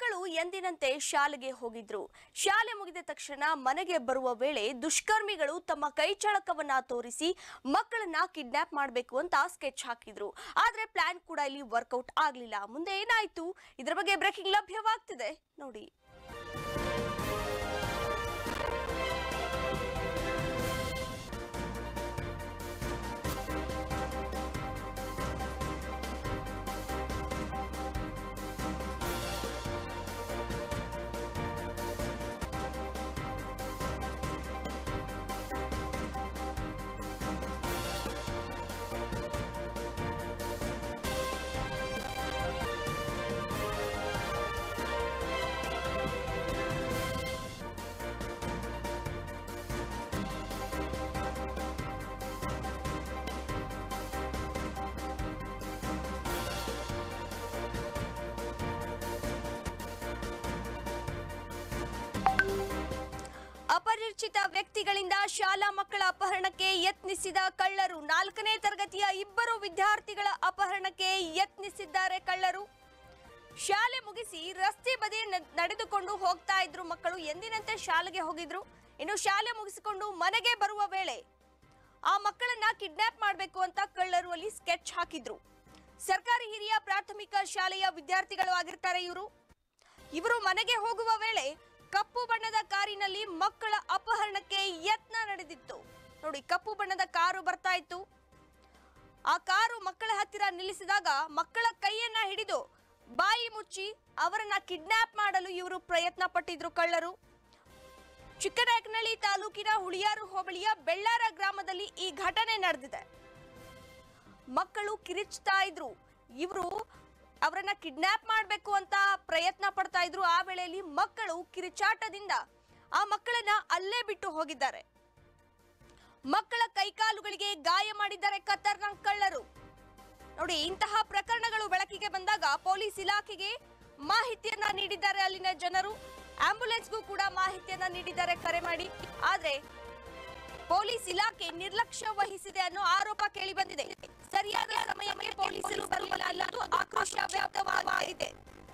ಮಕ್ಕಳು ಎಂದಿನಂತೆ ಶಾಲೆಗೆ ಹೋಗಿದ್ರು ಶಾಲೆ ಮುಗಿದ ತಕ್ಷಣ ಮನೆಗೆ ಬರುವ ವೇಳೆ ದುಷ್ಕರ್ಮಿಗಳು ತಮ್ಮ ಕೈಚಳಕವನ್ನ ತೋರಿಸಿ ಮಕ್ಕಳನ್ನ ಕಿಡ್ನಾಪ್ ಮಾಡಬೇಕು ಅಂತ ಸ್ಕೆಚ್ ಹಾಕಿದ್ರು ಆದ್ರೆ ಪ್ಲಾನ್ ಕೂಡ ಇಲ್ಲಿ ವರ್ಕೌಟ್ ಆಗ್ಲಿಲ್ಲ ಮುಂದೆ ಏನಾಯ್ತು ಇದ್ರ ಬಗ್ಗೆ ಬ್ರೇಕಿಂಗ್ ಲಭ್ಯವಾಗ್ತಿದೆ ನೋಡಿ ಅಪರಿಚಿತ ವ್ಯಕ್ತಿಗಳಿಂದ ಶಾಲಾ ಮಕ್ಕಳ ಅಪಹರಣಕ್ಕೆ ಯತ್ನಿಸಿದ ಕಳ್ಳರು ನಾಲ್ಕನೇ ತರಗತಿಯ ಇಬ್ಬರು ವಿದ್ಯಾರ್ಥಿಗಳ ಅಪಹರಣಕ್ಕೆ ಯತ್ನಿಸಿದ್ದಾರೆ ಕಳ್ಳರು ಶಾಲೆ ಮುಗಿಸಿ ರಸ್ತೆ ಬದಿ ನ- ನಡೆದುಕೊಂಡು ಹೋಗ್ತಾ ಇದ್ರು ಮಕ್ಕಳು ಎಂದಿನಂತೆ ಶಾಲೆಗೆ ಹೋಗಿದ್ರು ಇನ್ನು ಶಾಲೆ ಮುಗಿಸಿಕೊಂಡು ಮನೆಗೆ ಬರುವ ವೇಳೆ ಆ ಮಕ್ಕಳನ್ನ ಕಿಡ್ನಾಪ್ ಮಾಡಬೇಕು ಅಂತ ಕಳ್ಳರು ಅಲ್ಲಿ ಸ್ಕೆಚ್ ಹಾಕಿದ್ರು ಸರ್ಕಾರಿ ಹಿರಿಯ ಪ್ರಾಥಮಿಕ ಶಾಲೆಯ ವಿದ್ಯಾರ್ಥಿಗಳು ಆಗಿರ್ತಾರೆ ಇವರು ಇವರು ಮನೆಗೆ ಹೋಗುವ ವೇಳೆ ಕಪ್ಪು ಬಣ್ಣದ ಕಾರಿನಲ್ಲಿ ಮಕ್ಕಳ ಅಪಹರಣಕ್ಕೆ ಯತ್ನ ನಡೆದಿತ್ತು ನೋಡಿ ಕಪ್ಪು ಬಣ್ಣದ ಕಾರು ಬರ್ತಾ ಇತ್ತು ಆ ಕಾರು ಮಕ್ಕಳ ಹತ್ತಿರ ನಿಲ್ಲಿಸಿದಾಗ ಮಕ್ಕಳ ಕೈಯನ್ನ ಹಿಡಿದು ಬಾಯಿ ಮುಚ್ಚಿ ಅವರನ್ನ ಕಿಡ್ನಾಪ್ ಮಾಡಲು ಇವರು ಪ್ರಯತ್ನ ಪಟ್ಟಿದ್ರು ಕಳ್ಳರು ಚಿಕ್ಕನಾಯಕನಹಳ್ಳಿ ತಾಲೂಕಿನ ಹುಳಿಯಾರು ಹೋಬಳಿಯ ಬೆಳ್ಳಾರ ಗ್ರಾಮದಲ್ಲಿ ಈ ಘಟನೆ ನಡೆದಿದೆ ಮಕ್ಕಳು ಕಿರಿಚ್ತಾ ಇದ್ರು ಇವರು ಅವರನ್ನ ಕಿಡ್ನಾಪ್ ಮಾಡಬೇಕು ಅಂತ ಪ್ರಯತ್ನ ಪಡ್ತಾ ಇದ್ರು ಆ ವೇಳೆಯಲ್ಲಿ ಮಕ್ಕಳು ಕಿರಿಚಾಟದಿಂದ ಆ ಮಕ್ಕಳನ್ನ ಅಲ್ಲೇ ಬಿಟ್ಟು ಹೋಗಿದ್ದಾರೆ ಮಕ್ಕಳ ಕೈಕಾಲುಗಳಿಗೆ ಗಾಯ ಮಾಡಿದ್ದಾರೆ ಖತರ್ನಾಕ್ ಕಳ್ಳರು ನೋಡಿ ಇಂತಹ ಪ್ರಕರಣಗಳು ಬೆಳಕಿಗೆ ಬಂದಾಗ ಪೊಲೀಸ್ ಇಲಾಖೆಗೆ ಮಾಹಿತಿಯನ್ನ ನೀಡಿದ್ದಾರೆ ಅಲ್ಲಿನ ಜನರು ಆಂಬ್ಯುಲೆನ್ಸ್ಗೂ ಕೂಡ ಮಾಹಿತಿಯನ್ನ ನೀಡಿದ್ದಾರೆ ಕರೆ ಮಾಡಿ ಆದ್ರೆ ಪೊಲೀಸ್ ಇಲಾಖೆ ನಿರ್ಲಕ್ಷ್ಯ ವಹಿಸಿದೆ ಅನ್ನೋ ಆರೋಪ ಕೇಳಿ ಬಂದಿದೆ ಸರಿಯಾದ ಸಮಯಕ್ಕೆ ಪೊಲೀಸರು ಬರಲಿಲ್ಲ ಅನ್ನೋದು ಆಕ್ರೋಶ ವ್ಯಕ್ತವಾಗಿದೆ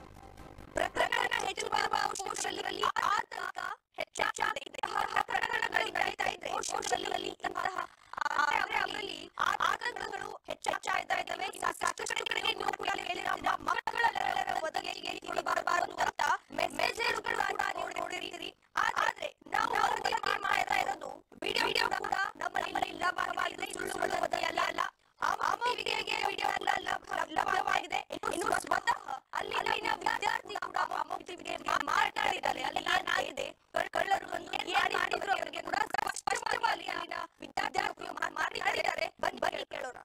ಪ್ರಕರಣ ಹೆಚ್ಚುತ್ತಿರುವ ಸೋಷಿಯಲ್ನಲ್ಲಿ ಆತಂಕ ಹೆಚ್ಚಾಗಿದೆ ಇಂತಹ ಪ್ರಕರಣಗಳು ನಡೀತಾ ಇದ್ರೆ ಸೋಷಿಯಲ್ನಲ್ಲಿ ಇಂತಹ ಆದ್ರೆ ಅವರಲ್ಲಿ ಆತಂಕಗಳು ಹೆಚ್ಚಾಗ್ತಾ ಇದ್ದಾವೆ ಸಾಕಷ್ಟು ಕಡೆಗೆ ನೀವು ಕೂಡ ಹೇಳಿದ ಮಕ್ಕಳ ಒದಗಿಗೆ ತಿಳಿಬಾರಬಾರದು ಅಂತ ಮೆಸೇಜ್ಗಳು ಕೂಡ ನೀವು ನೋಡಿರ್ತೀರಿ ಆದ್ರೆ ನಾವು ವರದಿ ಮಾಡ್ತಾ ಇರೋದು ವಿಡಿಯೋ ಕೂಡ ನಮ್ಮಲ್ಲಿ ಲಭ್ಯವಾಗಿದೆ ಸುಳ್ಳು ವರದಿ ಅಲ್ಲ ಅಲ್ಲ ಅಮೋವಿಗೆ ವಿಡಿಯೋ ಕೂಡ ಲಭ್ಯ- ಲಭ್ಯವಾಗಿದೆ ಇನ್ನು ಸ್ವತಃ ಅಲ್ಲಿನ ವಿದ್ಯಾರ್ಥಿ ಕೂಡ ಅಮೋವಿಗೆ ಮಾತನಾಡಿದ್ದಾರೆ ಅಲ್ಲಿ ಏನಾಗಿದೆ ಕಳ್- ಕಳ್ಳರು ಬಂದು ಏನ್ ಮಾಡಿದ್ರು ಅವರಿಗೆ ಕೂಡ ಸ್ಪಷ್ಟವಾಗಿ ಅಲ್ಲಿನ ವಿದ್ಯಾರ್ಥಿಗಳು ಮಾ- ಮಾತನಾಡಿದ್ದಾರೆ ಬನ್ನಿ ಬನ್ನಿ ಕೇಳೋಣ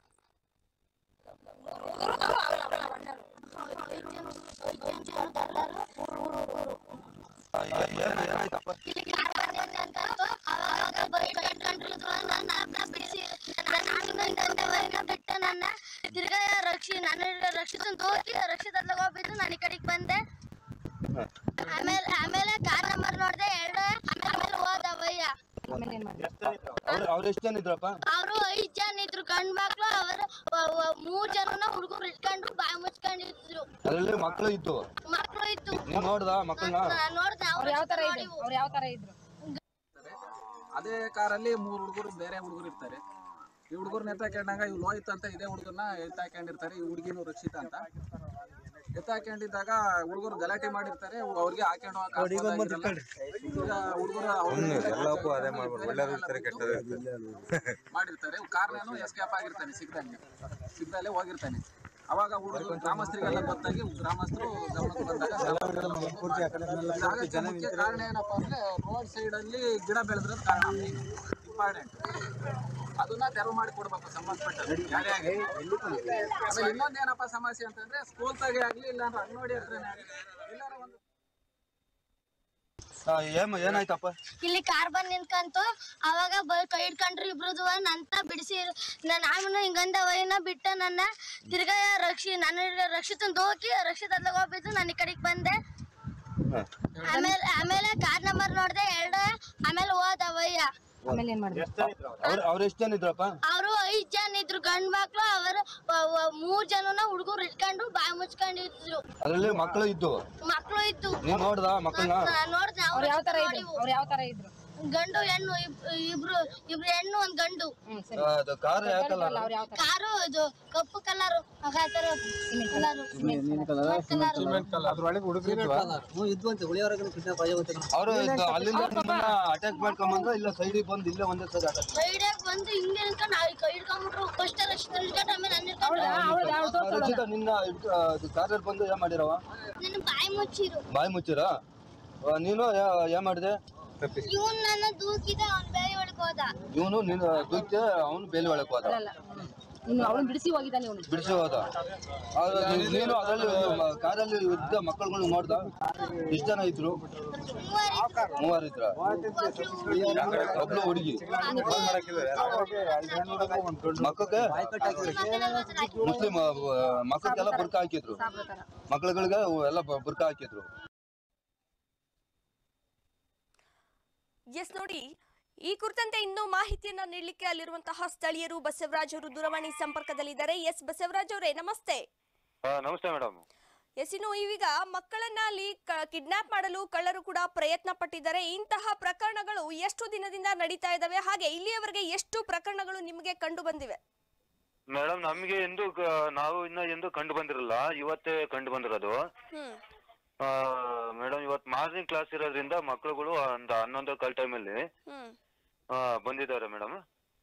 ಬಿಟ್ಟು ನನ್ನ ತಿರ್ಗಾ ರಕ್ಷಿ ನನ್ನ ರಕ್ಷಿತ ಹೋಗಿ ರಕ್ಷಿತ ಹೋಗ್ಬಿಟ್ಟು ನಾನು ಈ ಕಡೆಗೆ ಬಂದೆ ಆಮೇಲೆ ಆಮೇಲೆ ಕಾರ್ ನಂಬರ್ ನೋಡ್ದೆ ಎರಡು ಆಮೇಲೆ ಹೋದವಯ್ಯ ಅವ್ರು ಅವ್ರು ಎಷ್ಟು ಜನ ಇದ್ರಪ್ಪ ಅವರು ಐದ್ ಜನ ಇದ್ರು ಗಂಡ್ ಮಕ್ಳು ಅವರು ಮೂರ್ ಜನನ ಹುಡುಗರು ಇಟ್ಕೊಂಡು ಬಾಯಿ ಮುಚ್ಕೊಂಡಿದ್ರು ಅದರಲ್ಲಿ ಮಕ್ಕಳು ಇತ್ತು ಮಕ್ಳು ಇತ್ತು ನೀವ್ ನೋಡ್ದ ಮಕ್ಕಳನ್ನ ನಾನ್ ನೋಡ್ದೆ ಅವ್ರು ಯಾವ ತರ ನೋಡಿ ಇದ್ರು ಅವ್ರು ಯಾವ ತರ ಇದ್ರು ಅದೇ ಕಾರಲ್ಲಿ ಮೂರು ಹುಡುಗರು ಬೇರೆ ಹುಡುಗರು ಇರ್ತಾರೆ ಈ ಹುಡುಗರ್ನ ಎತ್ತಾಕೊಂಡಾಗ ಇವ್ ಲೋಹಿತ್ ಅಂತ ಇದೇ ಹುಡುಗರ್ನ ಎತ್ತಾಕೊಂಡಿರ್ತಾರೆ ಈ ಹುಡುಗಿನೂ ರಕ್ಷಿತ ಅಂತ ಎತ್ತಾಕೊಂಡಿದ್ದಾಗ ಹುಡುಗರು ಗಲಾಟೆ ಮಾಡಿರ್ತಾರೆ ಅವ್ರಿಗೆ ಹಾಕೊಂಡು ಹೋಗಕ್ ಈಗ ಹುಡುಗರು ಎಲ್ಲಕ್ಕೂ ಅದೇ ಮಾಡ್ಬೋದು ಒಳ್ಳೆಯದು ಇರ್ತಾರೆ ಕೆಟ್ಟದ್ದು ಮಾಡಿರ್ತಾರೆ ಕಾರ್ನೇನು ಎಸ್ಕೇಪ್ ಆಗಿರ್ತಾನೆ ಸಿಗ್ದಂಗೆ ಸಿಗ್ದಲ್ಲೇ ಹೋಗಿರ್ತಾನೆ ಅವಾಗ ಹುಡುಗರು ಗ್ರಾಮಸ್ಥರಿಗೆಲ್ಲ ಗೊತ್ತಾಗಿ ಗ್ರಾಮಸ್ಥರು ಗಮನಕ್ಕೆ ಬಂದಾಗ ಇದಾಗಕ್ಕೆ ಮುಖ್ಯ ಕಾರಣ ಏನಪ್ಪಾ ಅಂದ್ರೆ ರೋಡ್ ಸೈಡ್ ಅಲ್ಲಿ ಗಿಡ ಬೆಳೆದ್ರದ್ ಕಾರಣ ಇಂಪಾರ್ಟೆಂಟ್ ಅದನ್ನ ತೆರವು ಮಾಡಿ ಕೊಡ್ಬೇಕು ಸಂಬಂಧಪಟ್ಟ ಯಾರೇ ಆಗಲಿ ಆಮೇಲೆ ಇನ್ನೊಂದ್ ಏನಪ್ಪಾ ಸಮಸ್ಯೆ ಅಂತಂದ್ರೆ ಸ್ಕೂಲ್ ತಾಗೆ ಆಗ್ಲಿ ಇಲ್ಲ ಅಂದ್ರೆ ಅಂಗನವಾಡಿ ಹತ್ರನೇ ಆಗ್ಲಿ ಎಲ್ಲಾರ ಒಂದು ಏನ್ ಏನಾಯ್ತಪ್ಪ ಇಲ್ಲಿ ಕಾರ್ ಬಂದ್ ನಿಂತ್ಕಂತು ಅವಾಗ ಬ ಕೈ ಹಿಡ್ಕೊಂಡ್ರು ಇಬ್ರದು ಅಂತ ಬಿಡಿಸಿ ನಾನು ಆಮೇಲೆ ಹಿಂಗಂದ ವೈನ ಬಿಟ್ಟ ನನ್ನ ತಿರ್ಗಾ ರಕ್ಷಿ ನನ್ನ ರಕ್ಷಿತಂದು ಹೋಗಿ ರಕ್ಷಿತ ಹೋಗ್ಬಿಟ್ಟು ನಾನು ಈ ಕಡೆಗೆ ಬಂದೆ ಆಮೇಲೆ ಆಮೇಲೆ ಕಾರ್ ನಂಬರ್ ನೋಡ್ದೆ ಎರಡು ಆಮೇಲೆ ಹೋದವಯ್ಯ ಆಮೇಲೆ ಏನ್ ಮಾಡಿದ್ರು ಅವ್ರ ಅವ್ರ ಎಷ್ಟ್ ಜನ ಇದ್ರಪ್ಪ ಅವರು ಐದ್ ಜನ ಇದ್ರು ಗಂಡ್ ಮಕ್ಳು ಅವರ ಮೂರ್ ಜನನ ಹುಡುಗರು ಇಟ್ಕೊಂಡು ಬಾಯಿ ಮುಚ್ಕೊಂಡಿದ್ರು ಅದ್ರಲ್ಲಿ ಮಕ್ಕಳು ಇದ್ದು ಮಕ್ಳು ಇದ್ದು ನೀನ್ ನೋಡ್ದ ಮಕ್ಕಳನ್ನ ನೋಡ್ದೆ ಅವ್ರು ಯಾವ ತರ ನೋಡಿ ಇದ್ರು ಅವ್ರು ಯಾವ ತರ ಇದ್ರು ಗಂಡು ಹೆಣ್ಣು ಇಬ್- ಇಬ್ರು ಇಬ್ರು ಹೆಣ್ಣು ಒಂದ್ ಗಂಡು ಹ್ಮ್ ಸರಿ ಅದು ಕಾರ್ ಯಾಕಲ್ಲ ಅಲ್ಲ ಅವ್ರು ಯಾವ ತರ ಕಾರು ಇದು ಕಪ್ಪು ಕಲರ್ ಕಲರ್ ಅದ್ರೊಳಗೆ ಹುಡುಗರು ಅವರು ಅಲ್ಲಿಂದ ನಿಮ್ಮನ್ನ ಅಟ್ಯಾಕ್ ಮಾಡ್ಕೊಂಬಂದ್ರ ಇಲ್ಲ ಸೈಡಿಗೆ ಬಂದು ಇಲ್ಲೇ ಒಂದೇ ಸರಿ ಅಟ್ಯಾಕ್ ಸೈಡಾಗ ಬಂದು ಹಿಂಗೆ ನಿಂತ್ಕೊಂಡು ಆ ಕೈ ಹಿಡ್ಕೊಂಡ್ಬಿಟ್ರು ಫಸ್ಟ್ ರಕ್ಷಣೆ ಹಿಡ್ಕೊಂಡು ಆಮೇಲೆ ನನ್ನ ಹಿಡ್ಕೊಂಡು ಅವ್ಳ್ದ ಅವ್ಳ್ದು ರಚಿತ ನಿನ್ನ ಕಾರಲ್ಲಿ ಬಂದು ಏನ್ ಮಾಡಿರವ ನನ್ನ ಬಾಯಿ ಮುಚ್ಚಿರು ಬಾಯಿ ಮುಚ್ಚಿರ ಆ, ನೀನು ಯಾ- ಏನ್ ಮಾಡಿದೆ ಇವನ್ ನನ್ನ ದೂಕಿದ ಅವ್ನ್ ಬೇರೆ ಒಳಗ್ ಹೋದ ಇವನು ನೀನು ದುಕ್ಕೆ ಅವನು ಬೇಲಿ ಒಳಗೆ ಹೋದ ಅಲ್ಲ ಇನ್ನು ಅವಳನ್ನ ಬಿಡಿಸಿ ಹೋಗಿದ್ದಾನೆ ಇವನು ಬಿಡಿಸಿ ಹೋದ ಆದ್ರೆ ನೀ- ನೀನು ಅದರಲ್ಲಿ ಮ- ಕಾರಲ್ಲಿ ಇದ್ದ ಮಕ್ಕಳುಗಳು ನೋಡ್ದ ಇಷ್ಟ ಜನ ಇದ್ರು ಮೂವರು ಇದ್ರ ಒಬ್ಳು ಹುಡುಗಿ ಮಕ್ಕಕ್ಕೆ ಮುಸ್ಲಿಂ ಮಕ್ಕಳಿಗೆಲ್ಲ ಬುರ್ಕ ಹಾಕಿದ್ರು ಮಕ್ಕಳುಗಳಿಗೆ ಎಲ್ಲ ಬ- ಬುರ್ಕ ಹಾಕಿದ್ರು ಎಸ್ ನೋಡಿ ಈ ಕುರಿತಂತೆ ಇನ್ನೂ ಮಾಹಿತಿಯನ್ನ ನೀಡಲಿಕ್ಕೆ ಅಲ್ಲಿರುವಂತಹ ಸ್ಥಳೀಯರು ಬಸವರಾಜ್ ಅವರು ದೂರವಾಣಿ ಸಂಪರ್ಕದಲ್ಲಿದ್ದಾರೆ ಎಸ್ ಬಸವರಾಜ್ ಅವರೇ ನಮಸ್ತೆ ನಮಸ್ತೆ ಮೇಡಮ್ ಎಸ್ ಇನ್ನು ಈಗ ಮಕ್ಕಳನ್ನ ಅಲ್ಲಿ ಕಿಡ್ನಾಪ್ ಮಾಡಲು ಕಳ್ಳರು ಕೂಡ ಪ್ರಯತ್ನ ಪಟ್ಟಿದ್ದಾರೆ ಇಂತಹ ಪ್ರಕರಣಗಳು ಎಷ್ಟು ದಿನದಿಂದ ನಡೀತಾ ಇದಾವೆ ಹಾಗೆ ಇಲ್ಲಿಯವರೆಗೆ ಎಷ್ಟು ಪ್ರಕರಣಗಳು ನಿಮಗೆ ಕಂಡು ಬಂದಿವೆ ಮೇಡಮ್ ನಮಗೆ ಎಂದು ಕ- ನಾವು ಇನ್ನ ಎಂದು ಕಂಡು ಬಂದಿರಲ್ಲ ಇವತ್ತೇ ಕಂಡು ಬಂದಿರೋದು ಹ್ಮ್ ಮೇಡಮ್ ಇವತ್ತು ಮಾರ್ನಿಂಗ್ ಕ್ಲಾಸ್ ಇರೋದ್ರಿಂದ ಮಕ್ಕಳುಗಳು ಒಂದು ಹನ್ನೊಂದು ಕಾಲ್ ಟೈಮಲ್ಲಿ ಹ್ಮ್ ಬಂದಿದ್ದಾರೆ ಮೇಡಮ್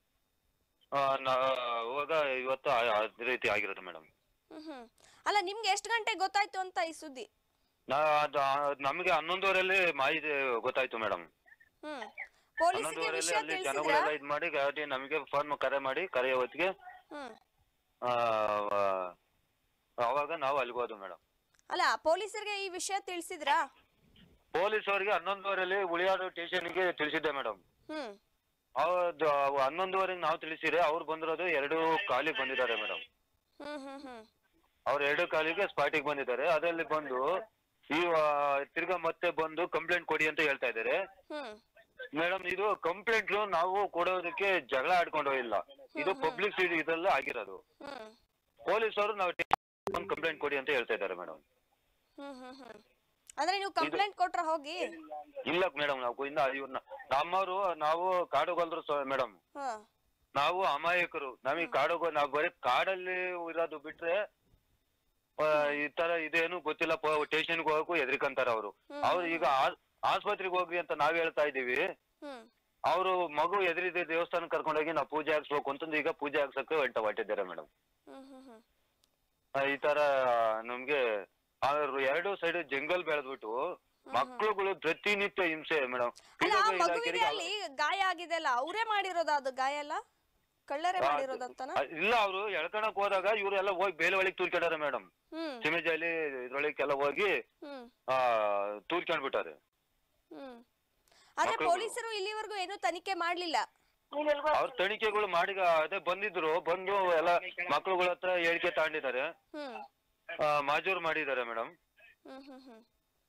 ಅವಾಗ ಇವತ್ತು ಆ- ಅದೇ ರೀತಿ ಆಗಿರೋದು ಮೇಡಮ್ ಹ್ಮ್ ಹ್ಮ್ ಅಲ್ಲ ನಿಮ್ಗೆ ಎಷ್ಟು ಗಂಟೆಗೆ ಗೊತ್ತಾಯ್ತು ಅಂತ ಈ ಸುದ್ದಿ ನಾ ಅದು ನಮಗೆ ಹನ್ನೊಂದುವರೆಯಲ್ಲಿ ಮಾಹಿತಿ ಗೊತ್ತಾಯ್ತು ಮೇಡಮ್ ಹ್ಮ್ ಪೊಲೀಸರಿಗೆ ಹನ್ನೊಂದುವರೆಯಲ್ಲಿ ವಿಷಯ ಅಲ್ಲಿ ತಿಳಿಸಿದ್ರ ಜನಗಳೆಲ್ಲ ಇದು ಮಾಡಿ ಗಾಡಿ ನಮಗೆ ಫೋನ್ ಕರೆ ಮಾಡಿ ಕರೆಯೋ ಹೊತ್ತಿಗೆ ಹ್ಮ್ ಆ, ಆ, ಅವಾಗ ನಾವು ಅಲ್ಲಿಗೆ ಹೋದ್ವು ಮೇಡಮ್ ಅಲ್ಲ ಪೊಲೀಸರಿಗೆ ಈ ವಿಷಯ ತಿಳಿಸಿದ್ರಾ ಪೊಲೀಸ್ ಅವರಿಗೆ ಹನ್ನೊಂದುವರೆಯಲ್ಲಿ ಉಳಿಯಾಡು ಸ್ಟೇಷನ್ಗೆ ತಿಳಿಸಿದ್ದೆ ಮೇಡಮ್ ಹ್ಮ್ ಹೌದು ಹನ್ನೊಂದುವರೆಗೆ ನಾವು ತಿಳಿಸಿದ್ರೆ ಅವ್ರು ಬಂದಿರೋದು ಎರಡು ಕಾಲಿಗೆ ಬಂದಿದ್ದಾರೆ ಮೇಡಮ್ ಹ್ಮ್ ಹ್ಮ್ ಹ್ಮ್ ಅವ್ರು ಎರಡು ಕಾಲಿಗೆ ಸ್ಪಾಟಿಗೆ ಬಂದಿದ್ದಾರೆ ಅದರಲ್ಲಿ ಬಂದು ಈ ಆ, ತಿರ್ಗಾ ಮತ್ತೆ ಬಂದು ಕಂಪ್ಲೇಂಟ್ ಕೊಡಿ ಅಂತ ಹೇಳ್ತಾ ಇದ್ದಾರೆ ಹ್ಮ್ ಮೇಡಮ್ ಇದು ಕಂಪ್ಲೇಂಟ್ ನಾವು ಕೊಡೋದಕ್ಕೆ ಜಗಳ ಆಡ್ಕೊಂಡು ಇಲ್ಲ ಇದು ಪಬ್ಲಿಕ್ ಇದೆಲ್ಲ ಆಗಿರೋದು ಹ್ಮ್ ಪೊಲೀಸ್ ಅವರು ನಾವು ಒಂದು ಕಂಪ್ಲೇಂಟ್ ಕೊಡಿ ಅಂತ ಹೇಳ್ತಾ ಇದ್ದಾರೆ ಮೇಡಮ್ ಹ್ಮ್ ಹ್ಮ್ ಹ್ಮ್ ಅಂದ್ರೆ ನೀವು ಕಂಪ್ಲೇಂಟ್ ಕೊಟ್ರ ಹೋಗಿ ಇಲ್ಲ ಮೇಡಮ್ ನಾವು ಇನ್ನ ಇವ್ರನ್ನ ನಮ್ಮವರು ನಾವು ಕಾಡುಗೊಲ್ರು ಮೇಡಮ್ ಹಾ ನಾವು ಅಮಾಯಕರು ನಮಗೆ ಕಾಡುಗೋ ನಾವು ಬರೀ ಕಾಡಲ್ಲಿ ಇರೋದು ಬಿಟ್ರೆ ಆ, ಈ ತರ ಇದೇನು ಗೊತ್ತಿಲ್ಲ ಸ್ಟೇಷನ್ಗೆ ಹೋಗಕ್ಕೂ ಎದ್ರಿಕಂತಾರ ಅವರು ಹ್ಮ್. ಅವ್ರು ಈಗ ಆ- ಆಸ್ಪತ್ರೆಗೆ ಹೋಗ್ರಿ ಅಂತ ನಾವ್ ಹೇಳ್ತಾ ಇದೀವಿ ಹ್ಮ್ ಅವರು ಮಗು ಎದುರಿದ ದೇವಸ್ಥಾನಕ್ಕೆ ಕರ್ಕೊಂಡೋಗಿ ನಾವು ಪೂಜೆ ಹಾಕ್ಸ್ಬೇಕು ಅಂತಂದು ಈಗ ಪೂಜೆ ಹಾಕ್ಸಕ್ಕೆ ಹೊಂಟ ಹೊಟ್ಟಿದ್ದಾರೆ ಮೇಡಮ್ ಹ್ಮ್ ಹ್ಮ್ ಹ್ಮ್ ಈ ತರ ನಮ್ಗೆ ಅವ್ರು ಎರಡು ಸೈಡ್ ಜಂಗಲ್ ಬೆಳೆದ್ಬಿಟ್ಟು ಮಕ್ಳುಗಳು ಪ್ರತಿನಿತ್ಯ ಹಿಂಸೆ ಮೇಡಮ್ ಅಲ್ಲ ಆ ಮಗುವಿಗೆ ಅಲ್ಲಿ ಗಾಯ ಆಗಿದೆ ಅಲ್ಲ ಅವರೇ ಮಾಡಿರೋದ ಅದು ಗಾಯ ಎಲ್ಲ ಕಳ್ಳರೇ ಮಾಡಿರೋದಂತನ ಇಲ್ಲ ಅವರು ಎಳ್ಕಣಕ್ ಹೋದಾಗ ಇವ್ರು ಎಲ್ಲ ಹೋಗಿ ಬೇಲೆ ಒಳಗೆ ತೂರ್ಕೊಂಡಾರೆ ಮೇಡಮ್ ಹ್ಮ್ ಸಿಮೆಜಲ್ಲಿ ಇದ್ರೊಳಗೆಲ್ಲ ಹೋಗಿ ಹ್ಮ್ ಆ ತೂರ್ಕೊಂಡ್ಬಿಟ್ಟಾರೆ ಹ್ಮ್ ಆದ್ರೆ ಮಕ್ಳುಗಳು. ಪೊಲೀಸರು ಇಲ್ಲಿವರೆಗೂ ಏನು ತನಿಖೆ ಮಾಡ್ಲಿಲ್ಲ ಅವ್ರ ತನಿಖೆಗಳು ಮಾಡಿ ಅದೇ ಬಂದಿದ್ರು ಬಂದು ಎಲ್ಲ ಮಕ್ಳುಗಳ ಹತ್ರ ಹೇಳಿಕೆ ತಗೊಂಡಿದ್ದಾರೆ ಹ್ಮ್ ಮಾಜೂರು ಮಾಡಿದ್ದಾರೆ ಮೇಡಮ್ ಹ್ಮ್ ಹ್ಮ್ ಹ್ಮ್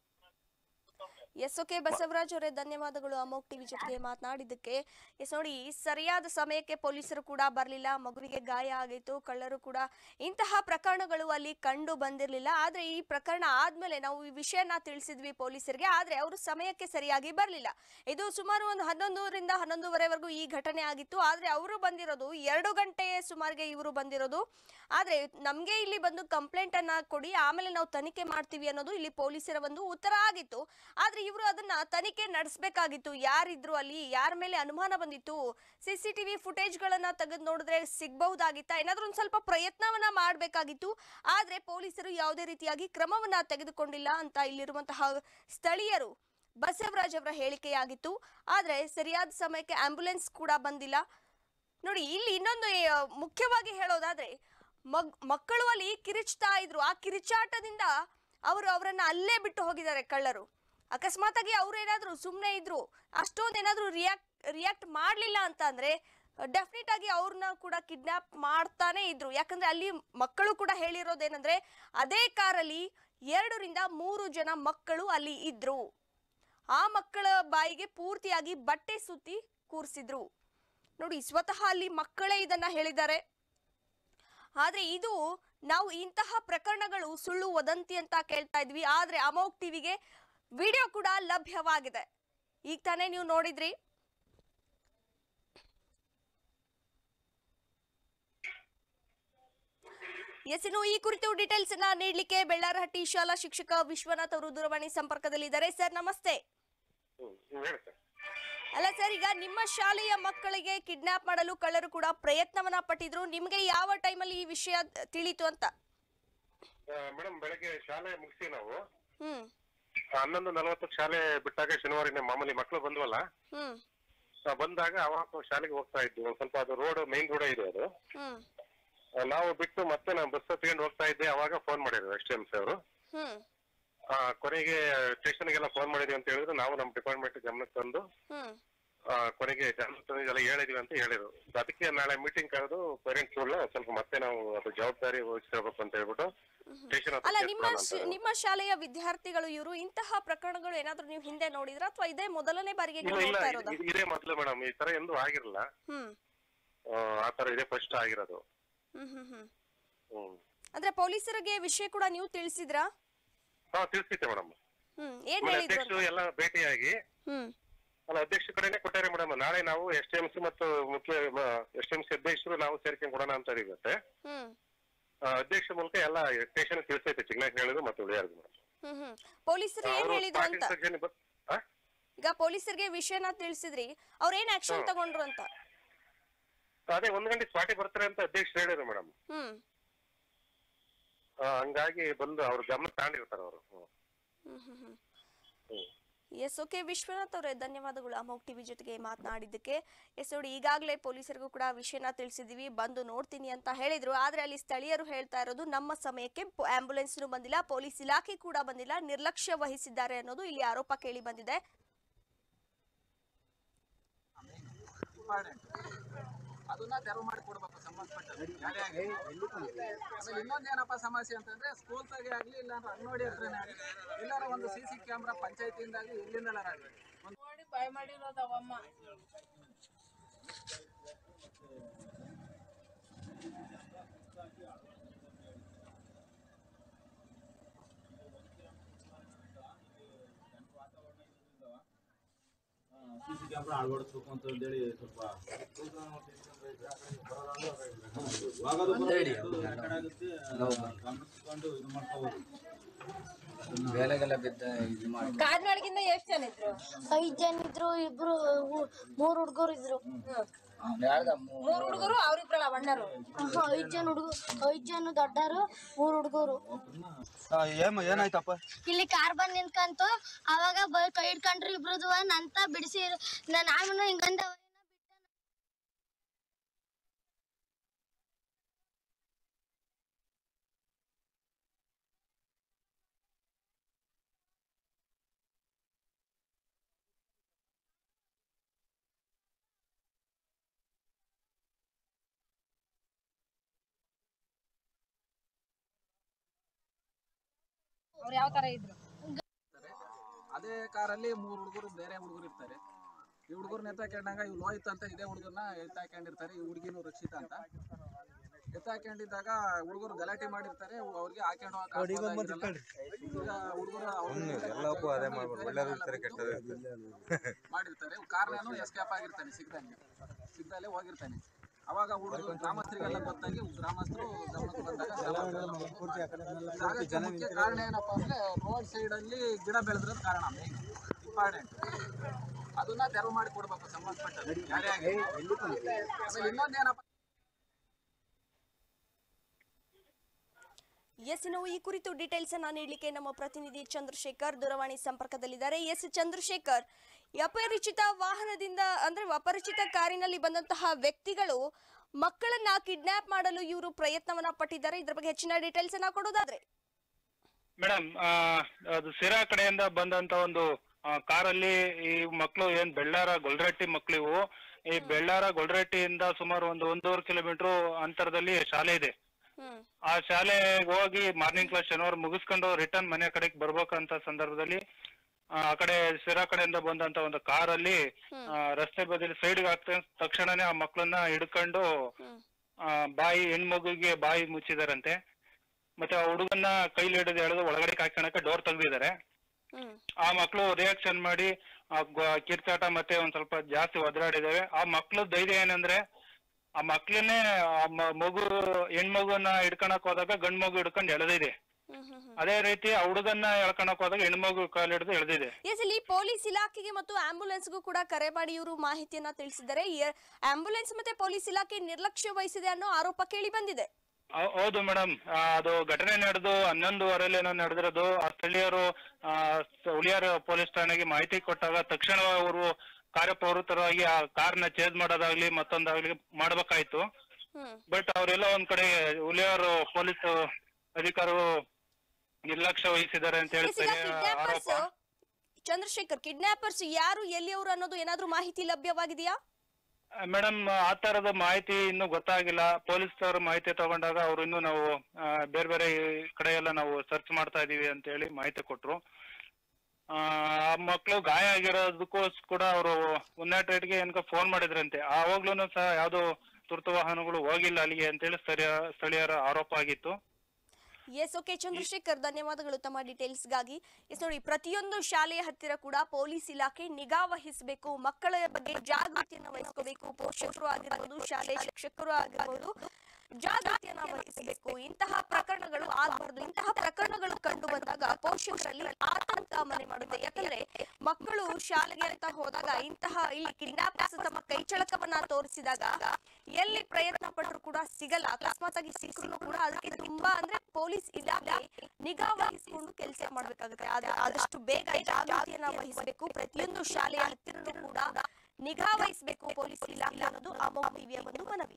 ಎಸ್ ಓಕೆ ಬಸವರಾಜ್ ಅವರೇ ಧನ್ಯವಾದಗಳು ಅಮೋಕ್ ಟಿವಿ ಜೊತೆಗೆ ಮಾತನಾಡಿದ್ದಕ್ಕೆ ಎಸ್ ನೋಡಿ ಸರಿಯಾದ ಸಮಯಕ್ಕೆ ಪೊಲೀಸರು ಕೂಡ ಬರಲಿಲ್ಲ ಮಗುವಿಗೆ ಗಾಯ ಆಗಿತ್ತು ಕಳ್ಳರು ಕೂಡ ಇಂತಹ ಪ್ರಕರಣಗಳು ಅಲ್ಲಿ ಕಂಡು ಬಂದಿರಲಿಲ್ಲ ಆದ್ರೆ ಈ ಪ್ರಕರಣ ಆದ್ಮೇಲೆ ನಾವು ಈ ವಿಷಯನ ತಿಳಿಸಿದ್ವಿ ಪೊಲೀಸರಿಗೆ ಆದ್ರೆ ಅವರು ಸಮಯಕ್ಕೆ ಸರಿಯಾಗಿ ಬರಲಿಲ್ಲ ಇದು ಸುಮಾರು ಒಂದು ಹನ್ನೊಂದೂರಿಂದ ಹನ್ನೊಂದುವರೆವರೆಗೂ ಈ ಘಟನೆ ಆಗಿತ್ತು ಆದ್ರೆ ಅವರು ಬಂದಿರೋದು ಎರಡು ಗಂಟೆ ಸುಮಾರಿಗೆ ಇವರು ಬಂದಿರೋದು ಆದ್ರೆ ನಮ್ಗೆ ಇಲ್ಲಿ ಬಂದು ಕಂಪ್ಲೇಂಟ್ ಅನ್ನ ಕೊಡಿ ಆಮೇಲೆ ನಾವು ತನಿಖೆ ಮಾಡ್ತೀವಿ ಅನ್ನೋದು ಇಲ್ಲಿ ಪೊಲೀಸರ ಒಂದು ಉತ್ತರ ಆಗಿತ್ತು ಆದ್ರೆ ಇವರು ಅದನ್ನ ತನಿಖೆ ನಡೆಸಬೇಕಾಗಿತ್ತು ಯಾರಿದ್ರು ಅಲ್ಲಿ ಯಾರ ಮೇಲೆ ಅನುಮಾನ ಬಂದಿತ್ತು ಸಿ ಸಿ ಟಿವಿ ಫುಟೇಜ್ ಗಳನ್ನ ತೆಗೆದು ನೋಡಿದ್ರೆ ಸಿಗ್ಬಹುದಾಗಿತ್ತ ಏನಾದ್ರೂ ಒಂದ್ ಸ್ವಲ್ಪ ಪ್ರಯತ್ನವನ್ನ ಮಾಡಬೇಕಾಗಿತ್ತು ಆದ್ರೆ ಪೊಲೀಸರು ಯಾವುದೇ ರೀತಿಯಾಗಿ ಕ್ರಮವನ್ನ ತೆಗೆದುಕೊಂಡಿಲ್ಲ ಅಂತ ಇಲ್ಲಿರುವಂತಹ ಸ್ಥಳೀಯರು ಬಸವರಾಜ್ ಅವರ ಹೇಳಿಕೆಯಾಗಿತ್ತು ಆದ್ರೆ ಸರಿಯಾದ ಸಮಯಕ್ಕೆ ಆಂಬ್ಯುಲೆನ್ಸ್ ಕೂಡ ಬಂದಿಲ್ಲ ನೋಡಿ ಇಲ್ಲಿ ಇನ್ನೊಂದು ಆ, ಮುಖ್ಯವಾಗಿ ಹೇಳೋದಾದ್ರೆ ಮಗ್ ಮಕ್ಕಳು ಅಲ್ಲಿ ಕಿರಿಚ್ತಾ ಇದ್ರು ಆ ಕಿರಿಚಾಟದಿಂದ ಅವರು ಅವರನ್ನ ಅಲ್ಲೇ ಬಿಟ್ಟು ಹೋಗಿದ್ದಾರೆ ಕಳ್ಳರು ಅಕಸ್ಮಾತ್ ಆಗಿ ಅವ್ರು ಏನಾದ್ರು ಸುಮ್ಮನೆ ಇದ್ರು ಅಷ್ಟೊಂದು ಏನಾದ್ರು ರಿಯಾಕ್ಟ್ ರಿಯಾಕ್ಟ್ ಮಾಡಲಿಲ್ಲ ಅಂತ ಅಂದ್ರೆ ಡೆಫಿನೆಟ್ ಆಗಿ ಅವ್ರನ್ನ ಕೂಡ ಕಿಡ್ನಾಪ್ ಮಾಡ್ತಾನೆ ಇದ್ರು ಯಾಕಂದ್ರೆ ಅಲ್ಲಿ ಮಕ್ಕಳು ಕೂಡ ಹೇಳಿರೋದೇನಂದ್ರೆ ಅದೇ ಕಾರಲ್ಲಿ ಎರಡರಿಂದ ಮೂರು ಜನ ಮಕ್ಕಳು ಅಲ್ಲಿ ಇದ್ರು ಆ ಮಕ್ಕಳ ಬಾಯಿಗೆ ಪೂರ್ತಿಯಾಗಿ ಬಟ್ಟೆ ಸುತ್ತಿ ಕೂರಿಸಿದ್ರು ನೋಡಿ ಸ್ವತಃ ಅಲ್ಲಿ ಮಕ್ಕಳೇ ಇದನ್ನ ಹೇಳಿದ್ದಾರೆ ಆದ್ರೆ ಇದು ನಾವು ಇಂತಹ ಪ್ರಕರಣಗಳು ಸುಳ್ಳು ವದಂತಿ ಅಂತ ಕೇಳ್ತಾ ಇದ್ವಿ ಆದ್ರೆ ಅಮೋಕ್ ಟಿವಿಗೆ ವಿಡಿಯೋ ಕೂಡ ಲಭ್ಯವಾಗಿದೆ ಈಗ ತಾನೇ ನೀವು ನೋಡಿದ್ರಿ ಎಸ್ ಇನ್ನು ಈ ಕುರಿತು ಡೀಟೇಲ್ಸ್ ಅನ್ನ ನೀಡಲಿಕ್ಕೆ ಬೆಳ್ಳಾರಹಟ್ಟಿ ಶಾಲಾ ಶಿಕ್ಷಕ ವಿಶ್ವನಾಥ್ ಅವರು ದೂರವಾಣಿ ಸಂಪರ್ಕದಲ್ಲಿದ್ದಾರೆ ಸರ್ ನಮಸ್ತೆ ಅಲ್ಲ ಸರ್ ಈಗ ನಿಮ್ಮ ಶಾಲೆಯ ಮಕ್ಕಳಿಗೆ ಕಿಡ್ನಾಪ್ ಮಾಡಲು ಕಳ್ಳರು ಕೂಡ ಪ್ರಯತ್ನವನ್ನ ಪಟ್ಟಿದ್ರು ನಿಮ್ಗೆ ಯಾವ ಟೈಮಲ್ಲಿ ಈ ವಿಷಯ ತಿಳಿತು ಅಂತ ಮೇಡಮ್ ಬೆಳಗ್ಗೆ ಶಾಲೆ ಮುಗಿಸಿ ನಾವು ಹ್ಮ್ ಹನ್ನೊಂದು ನಲವತ್ತಕ್ಕೆ ಶಾಲೆ ಬಿಟ್ಟಾಗ ಶನಿವಾರ ಇನ್ನೇ ಮಾಮೂಲಿ ಮಕ್ಕಳು ಬಂದ್ವಲ್ಲ ಹ್ಮ್ ಆ, ಬಂದಾಗ ಅವಾಗ ಶಾಲೆಗೆ ಹೋಗ್ತಾ ಇದ್ವಿ ಒಂದ್ ಸ್ವಲ್ಪ ಅದು ರೋಡ್ ಮೈನ್ ರೋಡ್ ಇದೆ ಅದು ಹ್ಮ್ ಆ, ನಾವು ಬಿಟ್ಟು ಮತ್ತೆ ನಾನು ಬಸ್ ಹತ್ಕೊಂಡು ಹೋಗ್ತಾ ಇದ್ದೆ ಅವಾಗ ಫೋನ್ ಮಾಡಿದ್ರು ಎಸ್ ಟಿ ಎಂ ಸಿ ಅವರು ಹ್ಮ್ ಕೊನೆಗೆ ಸ್ಟೇಷನ್ಗೆಲ್ಲ ಫೋನ್ ಮಾಡಿದ್ವಿ ಅಂತ ಹೇಳಿದ್ರು ನಾವು ನಮ್ಮ ಡಿಪಾರ್ಟ್ಮೆಂಟ್ ಗಮನಕ್ಕೆ ತಂದು ಹ್ಮ್ ಆ, ಕೊನೆಗೆ ಗಮನಕ್ಕೆ ತಂದು ಇದೆಲ್ಲ ಹೇಳಿದೀವಿ ಅಂತ ಹೇಳಿದ್ರು ಅದಕ್ಕೆ ನಾಳೆ ಮೀಟಿಂಗ್ ಕರೆದು ಪೇರೆಂಟ್ಸ್ ಸ್ವಲ್ಪ ಮತ್ತೆ ನಾವು ಅದು ಜವಾಬ್ದಾರಿ ವಹಿಸಿರ್ಬೇಕು ಅಂತ ಹೇಳ್ಬಿಟ್ಟು ಸ್ಟೇಷನ್ ಅಲ್ಲ ನಿಮ್ಮ ಶ- ನಿಮ್ಮ ಶಾಲೆಯ ವಿದ್ಯಾರ್ಥಿಗಳು ಇವರು ಇಂತಹ ಪ್ರಕರಣಗಳು ಏನಾದ್ರೂ ನೀವು ಹಿಂದೆ ನೋಡಿದ್ರ ಅಥವಾ ಇದೇ ಮೊದಲನೇ ಬಾರಿಗೆ ಇಲ್ಲ ನೀವು ಇಲ್ಲ ನೋಡ್ತಾ ಇರೋದಾ ಇದು- ಇದೇ ಮೊದಲು ಮೇಡಮ್ ಈ ತರ ಎಂದೂ ಆಗಿರಲ್ಲ ಹ್ಮ್ ಆ, ಆ ತರ ಇದೇ ಫಸ್ಟ್ ಆಗಿರೋದು ಹ್ಮ್ ಹ್ಮ್ ಹ್ಮ್ ಹ್ಮ್ ಅಂದ್ರೆ ಪೊಲೀಸರಿಗೆ ವಿಷಯ ಕೂಡ ನೀವು ತಿಳಿಸಿದ್ರಾ ಹಾ ತಿಳಿಸಿದ್ದೆ ಮೇಡಮ್ ಹ್ಮ್ ಏನ್ ಆಮೇಲೆ ಹೇಳಿದ್ರು ಅಧ್ಯಕ್ಷರು ಎಲ್ಲ ಭೇಟಿಯಾಗಿ ಹ್ಮ್ ಅಲ್ಲ ಅಧ್ಯಕ್ಷ ಕಡೆನೆ ಕೊಟ್ಟಾರೆ ಮೇಡಮ್ ನಾಳೆ ನಾವು ಎಸ್ ಟಿ ಎಂ ಸಿ ಮತ್ತು ಮುಖ್ಯ ಎಸ್ ಟಿ ಎಂ ಸಿ ಅಧ್ಯಕ್ಷರು ನಾವು ಸೇರ್ಕೊಂಡು ಕೊಡೋಣ ಅಂತ ಇರುತ್ತೆ ಹ್ಮ್ ಅಧ್ಯಕ್ಷ ಮೂಲಕ ಎಲ್ಲ ಸ್ಟೇಷನ್ ತಿಳಿಸೈತೆ ಚಿಗ್ನಾಗ್ ಹೇಳಿದ್ರು ಮತ್ತೆ ಉಳಿಯಾರ್ದು ಮೇಡಮ್ ಹ್ಮ್ ಹ್ಮ್ ಪೊಲೀಸರು ಏನ್ ಹೇಳಿದ್ರು ಅಂತ ಈಗ ಪೊಲೀಸರಿಗೆ ವಿಷಯನ ತಿಳಿಸಿದ್ರಿ ಅವ್ರ ಏನ್ ಆಕ್ಷನ್ ತಗೊಂಡ್ರು ಅಂತ ಅದೇ ಒಂದ್ ಗಂಟೆ ಸ್ಪಾಟಿಗೆ ಬರ್ತಾರೆ ಅಂತ ಅಧ್ಯಕ್ಷರು ಹೇಳಿದ್ರು ಮೇಡಮ್ ಹ್ಮ್ ಹಂಗಾಗಿ ಬಂದು ಅವ್ರ ಗಮನ ತಗೊಂಡಿರ್ತಾರೆ ಅವರು ಹ್ಮ್ ಹ್ಮ್ ಹ್ಮ್ ಎಸ್ ಓಕೆ ವಿಶ್ವನಾಥ್ ಅವರೇ ಧನ್ಯವಾದಗಳು ಅಮೋಕ್ ಟಿವಿ ಜೊತೆಗೆ ಮಾತನಾಡಿದ್ದಕ್ಕೆ ಎಸ್ ನೋಡಿ ಈಗಾಗಲೇ ಪೊಲೀಸರಿಗೂ ಕೂಡ ವಿಷಯನ ತಿಳಿಸಿದೀವಿ ಬಂದು ನೋಡ್ತೀನಿ ಅಂತ ಹೇಳಿದ್ರು ಆದ್ರೆ ಅಲ್ಲಿ ಸ್ಥಳೀಯರು ಹೇಳ್ತಾ ಇರೋದು ನಮ್ಮ ಸಮಯಕ್ಕೆ ಆಂಬ್ಯುಲೆನ್ಸ್ನು ಬಂದಿಲ್ಲ ಪೊಲೀಸ್ ಇಲಾಖೆ ಕೂಡ ಬಂದಿಲ್ಲ ನಿರ್ಲಕ್ಷ್ಯ ವಹಿಸಿದ್ದಾರೆ ಅನ್ನೋದು ಇಲ್ಲಿ ಆರೋಪ ಕೇಳಿ ಬಂದಿದೆ ಇಂಪಾರ್ಟೆಂಟ್ ಅದನ್ನ ತೆರವು ಮಾಡಿ ಕೊಡ್ಬೇಕು ಸಂಬಂಧಪಟ್ಟ ಯಾರೇ ಆಗ್ಲಿ. ಆಮೇಲೆ ಇನ್ನೊಂದೇನಪ್ಪ ಸಮಸ್ಯೆ ಅಂತಂದ್ರೆ ಸ್ಕೂಲ್ದಾಗೆ ಆಗ್ಲಿ ಇಲ್ಲ ಅಂದ್ರೆ ಅಂಗನವಾಡಿ ಹತ್ರನೇ ಆಗ್ಲಿ ಎಲ್ಲಾರ ಒಂದು ಸಿ ಸಿ ಕ್ಯಾಮ್ರಾ ಪಂಚಾಯತಿಯಿಂದಾಗ್ಲಿ ಎಲ್ಲಿಂದಲಾರ ಆಗ್ಲಿ ಒಂದು ಸಿ ಸಿ ಕ್ಯಾಮ್ರಾ ಅಳವಡಿಸ್ಬೇಕು ಅಂತ ಹೇಳಿ ಸ್ವಲ್ಪ ಹೋಗೋದು ಬರೋದು record ಆಗುತ್ತೆ, ಗಮನಿಸ್ಕೊಂಡು ಇದು ಮಾಡ್ಕೋಬೋದು ಬೇಲೆಗೆಲ್ಲ ಬಿದ್ದ ಇದು ಮಾಡಿ ಕಾಡ್ನಾಳ್ಗಿಂದ ಎಷ್ಟ್ ಜನ ಇದ್ರು ಐದ್ ಜನ ಇದ್ರು ಇಬ್ರು ಹು- ಮೂರ್ ಹುಡ್ಗರು ಇದ್ರು ಯಾರ್ದ ಮೂರ್ ಹುಡುಗರು ಅವ್ರಿಬ್ರಲ್ಲ ಅಣ್ಣರು ಆಹಾ, ಐದ್ ಜನ ಹುಡುಗರು ಐದ್ ಜನ ದೊಡ್ಡರು ಮೂರ್ ಹುಡ್ಗರು ಏಮ ಏನಾಯ್ತಪ್ಪ ಇಲ್ಲಿ ಕಾರ್ ಬಂದ್ ನಿಂತ್ಕಂತು ಅವಾಗ ಬ ಕೈ ಹಿಡ್ಕೊಂಡ್ರಿ ಇಬ್ರದು ನಂತ ಬಿಡಿಸಿ ನಾನು ಹಿಂಗಂದ ಅವ್ರು ಯಾವ ತರ ಇದ್ರು ಅದೇ ಕಾರಲ್ಲಿ ಮೂರು ಹುಡುಗರು ಬೇರೆ ಹುಡುಗರು ಇರ್ತಾರೆ ಈ ಹುಡುಗರ್ನ ಎತ್ತಾಕೊಂಡಾಗ ಇವ್ ಲೋಹಿತ್ ಅಂತ ಇದೇ ಹುಡುಗರ್ನ ಎತ್ತಾಕೊಂಡಿರ್ತಾರೆ ಈ ಹುಡುಗಿನೂ ರಕ್ಷಿತ ಅಂತ ಎತ್ತಾಕೊಂಡಿದ್ದಾಗ ಹುಡುಗರು ಗಲಾಟೆ ಮಾಡಿರ್ತಾರೆ ಅವ್ರಿಗೆ ಹಾಕೊಂಡು ಹೋಗಕ್ ಈಗ ಹುಡುಗರು ಎಲ್ಲಕ್ಕೂ ಅದೇ ಮಾಡ್ಬೋದು ಮಾಡಿರ್ತಾರೆ ಕಾರ್ನೇನು ಎಸ್ಕೇಪ್ ಆಗಿರ್ತಾನೆ ಸಿಗ್ದಂಗೆ ಸಿಗ್ದಲ್ಲೇ ಹೋಗಿರ್ತಾನೆ ಅವಾಗ ಹುಡುಗರು ಗ್ರಾಮಸ್ಥರಿಗೆಲ್ಲ ಗೊತ್ತಾಗಿ ಗ್ರಾಮಸ್ಥರು ಗಮನಕ್ಕೆ ಬಂದಾಗ ಜಾಗಕ್ಕೆ ಮುಖ್ಯ ಕಾರಣ ಏನಪ್ಪಾ ಅಂದ್ರೆ ರೋಡ್ ಸೈಡ್ ಅಲ್ಲಿ ಗಿಡ ಬೆಳೆದ್ರದ ಕಾರಣ ಮೇನ್ ಇಂಪಾರ್ಟೆಂಟ್ ಅದನ್ನ ತೆರವು ಮಾಡಿ ಕೊಡ್ಬೇಕು ಸಂಬಂಧಪಟ್ಟ ಯಾರೇ ಆಗ್ಲಿ. ಆಮೇಲೆ ಇನ್ನೊಂದೇನಪ್ಪ ಎಸ್ ಇನ್ನು ಈ ಕುರಿತು ಡೀಟೇಲ್ಸ್ ಅನ್ನ ನೀಡಲಿಕ್ಕೆ ನಮ್ಮ ಪ್ರತಿನಿಧಿ ಚಂದ್ರಶೇಖರ್ ದೂರವಾಣಿ ಸಂಪರ್ಕದಲ್ಲಿದ್ದಾರೆ ಎಸ್ ಚಂದ್ರಶೇಖರ್ ಈ ಅಪರಿಚಿತ ವಾಹನದಿಂದ ಅಂದ್ರೆ ಅಪರಿಚಿತ ಕಾರಿನಲ್ಲಿ ಬಂದಂತಹ ವ್ಯಕ್ತಿಗಳು ಮಕ್ಕಳನ್ನ ಕಿಡ್ನಾಪ್ ಮಾಡಲು ಇವರು ಪ್ರಯತ್ನವನ್ನ ಪಟ್ಟಿದ್ದಾರೆ ಇದ್ರ ಬಗ್ಗೆ ಹೆಚ್ಚಿನ ಡೀಟೇಲ್ಸ್ ಅನ್ನ ಕೊಡೋದಾದ್ರೆ ಮೇಡಮ್ ಅದು ಸಿರಾ ಕಡೆಯಿಂದ ಬಂದಂತ ಒಂದು ಆ, ಕಾರಲ್ಲಿ ಈ ಮಕ್ಕಳು ಏನ್ ಬೆಳ್ಳಾರ ಗೊಲ್ರಟ್ಟಿ ಮಕ್ಳು ಇವು ಈ ಬೆಳ್ಳಾರ ಗೊಲ್ರಟ್ಟಿಯಿಂದ ಸುಮಾರು ಒಂದು ಒಂದೂವರೆ ಕಿಲೋಮೀಟರ್ ಅಂತರದಲ್ಲಿ ಶಾಲೆ ಇದೆ ಹ್ಮ್ ಆ ಶಾಲೆಗೆ ಹೋಗಿ ಮಾರ್ನಿಂಗ್ ಕ್ಲಾಸ್ ಶನಿವಾರ ಮುಗಿಸ್ಕೊಂಡು ರಿಟರ್ನ್ ಮನೆ ಕಡೆಗೆ ಬರ್ಬೇಕಂತ ಸಂದರ್ಭದಲ್ಲಿ ಆ ಆ ಕಡೆ ಸಿರಾ ಕಡೆಯಿಂದ ಬಂದಂತ ಒಂದು ಕಾರಲ್ಲಿ ಆ, ರಸ್ತೆ ಬದಿಲಿ ಸೈಡ್ಗೆ ಹಾಕ್ತ ತಕ್ಷಣನೇ ಆ ಮಕ್ಕಳನ್ನ ಹಿಡ್ಕೊಂಡು ಆ, ಬಾಯಿ ಹೆಣ್ಮಗುಗೆ ಬಾಯಿ ಮುಚ್ಚಿದಾರಂತೆ ಮತ್ತೆ ಆ ಹುಡುಗನ್ನ ಕೈಲಿ ಹಿಡಿದು ಎಳೆದು ಒಳಗಡೆ ಹಾಕೋಣಕ್ಕೆ ಡೋರ್ ತೆಗ್ದಿದ್ದಾರೆ ಆ ಮಕ್ಕಳು ರಿಯಾಕ್ಷನ್ ಮಾಡಿ ಆ ಗ- ಕಿರ್ಚಾಟ ಮತ್ತೆ ಒಂದ್ ಸ್ವಲ್ಪ ಜಾಸ್ತಿ ಒದರಾಡಿದಾವೆ ಆ ಮಕ್ಳು ಧೈರ್ಯ ಏನಂದ್ರೆ ಆ ಮಕ್ಳನ್ನೇ ಆ ಮ- ಮಗು ಹೆಣ್ಮಗುನ ಹಿಡ್ಕೊಳಕ್ ಹೋದಾಗ ಗಂಡ್ ಮಗು ಹಿಡ್ಕೊಂಡು ಎಳೆದಿದೆ ಅದೇ ರೀತಿ ಆ ಹುಡುಗನ್ನ ಎಳ್ಕೊಳಕ್ ಹೋದಾಗ ಹೆಣ್ಮಗು ಕಾಲ್ ಹಿಡಿದು ಎಳೆದಿದೆ ಎಸ್ ಇಲ್ಲಿ ಪೊಲೀಸ್ ಇಲಾಖೆಗೆ ಮತ್ತು ಆಂಬ್ಯುಲೆನ್ಸ್ಗೂ ಕೂಡ ಕರೆ ಮಾಡಿ ಇವರು ಮಾಹಿತಿಯನ್ನ ತಿಳಿಸಿದ್ದಾರೆ ಎ- ಆಂಬ್ಯುಲೆನ್ಸ್ ಮತ್ತೆ ಪೊಲೀಸ್ ಇಲಾಖೆ ನಿರ್ಲಕ್ಷ್ಯ ವಹಿಸಿದೆ ಅನ್ನೋ ಆರೋಪ ಕೇಳಿ ಬಂದಿದೆ ಹೌ- ಹೌದು ಮೇಡಮ್ ಅದು ಘಟನೆ ನಡೆದು ಹನ್ನೊಂದುವರೆಲಿ ಏನೋ ನಡೆದಿರೋದು ಆ ಸ್ಥಳೀಯರು ಆ, ಸ- ಹುಲಿಯಾರ್ ಪೊಲೀಸ್ ಠಾಣೆಗೆ ಮಾಹಿತಿ ಕೊಟ್ಟಾಗ ತಕ್ಷಣ ಅವರು ಕಾರ್ಯಪ್ರವೃತ್ತರಾಗಿ ಆ ಕಾರ್ನ ಚೇಂಜ್ ಮಾಡೋದಾಗ್ಲಿ ಮತ್ತೊಂದಾಗ್ಲಿ ಮಾಡ್ಬೇಕಾಯ್ತು ಬಟ್ ಅವರೆಲ್ಲ ಒಂದ್ ಕಡೆ ಹುಲಿಯಾರ್ ಪೊಲೀಸ್ ಅಧಿಕಾರಿಗಳು ನಿರ್ಲಕ್ಷ್ಯ ವಹಿಸಿದ್ದಾರೆ ಅಂತ ಹೇಳಿ ಎಸ್ ಈಗ ಸರಿಯಾದ ಕಿಡ್ನಾಪರ್ಸ್ ಆರೋಪ ಚಂದ್ರಶೇಖರ್ ಕಿಡ್ನಾಪರ್ಸ್ ಯಾರು ಎಲ್ಲಿಯವರು ಅನ್ನೋದು ಏನಾದ್ರೂ ಮಾಹಿತಿ ಲಭ್ಯವಾಗಿದೆಯಾ ಮೇಡಮ್ ಆ ತರದ ಮಾಹಿತಿ ಇನ್ನೂ ಗೊತ್ತಾಗಿಲ್ಲ ಪೊಲೀಸ್ ಅವರು ಮಾಹಿತಿ ತಗೊಂಡಾಗ ಅವ್ರು ಇನ್ನೂ ನಾವು ಆ, ಬೇರೆ ಬೇರೆ ಕಡೆ ಎಲ್ಲ ನಾವು ಸರ್ಚ್ ಮಾಡ್ತಾ ಇದೀವಿ ಅಂತ ಹೇಳಿ ಮಾಹಿತಿ ಕೊಟ್ರು ಆ ಆ ಮಕ್ಳು ಗಾಯ ಆಗಿರೋದಕ್ಕೂ ಕೂಡ ಅವರು ಉನ್ನಾಟ್ ರೇಟ್ಗೆ ಏನಕ ಫೋನ್ ಮಾಡಿದ್ರಂತೆ ಆವಾಗ್ಲೂ ಸಹ ಯಾವ್ದು ತುರ್ತು ವಾಹನಗಳು ಹೋಗಿಲ್ಲ ಅಲ್ಲಿಗೆ ಅಂತೇಳಿ ಸ್ಥಳೀಯ ಸ್ಥಳೀಯರ ಆರೋಪ ಆಗಿತ್ತು ಎಸ್ ಓಕೆ ಚಂದ್ರಶೇಖರ್ ಧನ್ಯವಾದಗಳು ತಮ್ಮ ಡೀಟೇಲ್ಸ್ಗಾಗಿ ಎಸ್ ನೋಡಿ ಪ್ರತಿಯೊಂದು ಶಾಲೆಯ ಹತ್ತಿರ ಕೂಡ ಪೊಲೀಸ್ ಇಲಾಖೆ ನಿಗಾ ವಹಿಸಬೇಕು ಮಕ್ಕಳ ಬಗ್ಗೆ ಜಾಗೃತಿಯನ್ನ ವಹಿಸ್ಕೋಬೇಕು ಪೋಷಕರು ಆಗಿರ್ಬೋದು ಶಾಲೆ ಶಿಕ್ಷಕರು ಆಗಿರ್ಬೋದು ಜಾಗೃತಿಯನ್ನ ವಹಿಸಬೇಕು ಇಂತಹ ಪ್ರಕರಣಗಳು ಆಗಬಾರ್ದು ಇಂತಹ ಪ್ರಕರಣಗಳು ಕಂಡು ಬಂದಾಗ ಪೋಷಕರಲ್ಲಿ ಆತಂಕ ಮನೆ ಮಾಡುತ್ತೆ ಯಾಕಂದ್ರೆ ಮಕ್ಕಳು ಶಾಲೆಗೆ ಅಂತ ಹೋದಾಗ ಇಂತಹ ಇಲ್ಲಿ ಕಿಡ್ನಾಪರ್ಸ್ ತಮ್ಮ ಕೈಚಳಕವನ್ನ ತೋರಿಸಿದಾಗ ಎಲ್ಲಿ ಪ್ರಯತ್ನ ಪಟ್ಟರು ಕೂಡ ಸಿಗಲ್ಲ ಅಕಸ್ಮಾತ್ ಆಗಿ ಸಿಕ್ಕರು ಕೂಡ ಅದಕ್ಕೆ ತುಂಬಾ ಅಂದ್ರೆ ಪೊಲೀಸ್ ಇಲಾಖೆ ನಿಗಾ ವಹಿಸಿಕೊಂಡು ಕೆಲಸ ಮಾಡ್ಬೇಕಾಗುತ್ತೆ ಆದ್ರೆ ಆದಷ್ಟು ಬೇಗ ಜಾಗೃತಿಯನ್ನ ವಹಿಸಬೇಕು ಪ್ರತಿಯೊಂದು ಶಾಲೆಯ ಹತ್ತಿರನೂ ಕೂಡ ನಿಗಾ ವಹಿಸಬೇಕು ಪೊಲೀಸ್ ಇಲಾಖೆ ಅನ್ನೋದು ಅಮೋಘ ಟಿವಿಯ ಒಂದು ಮನವಿ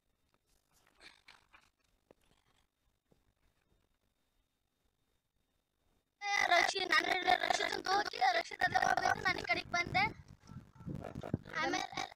ರಕ್ಷಿ ನಾನು ರಕ್ಷಿತ ಹೋಗಿ ರಕ್ಷಿತ ನಾನು ಈ ಕಡೆಗೆ ಬಂದೆ ಆಮೇಲೆ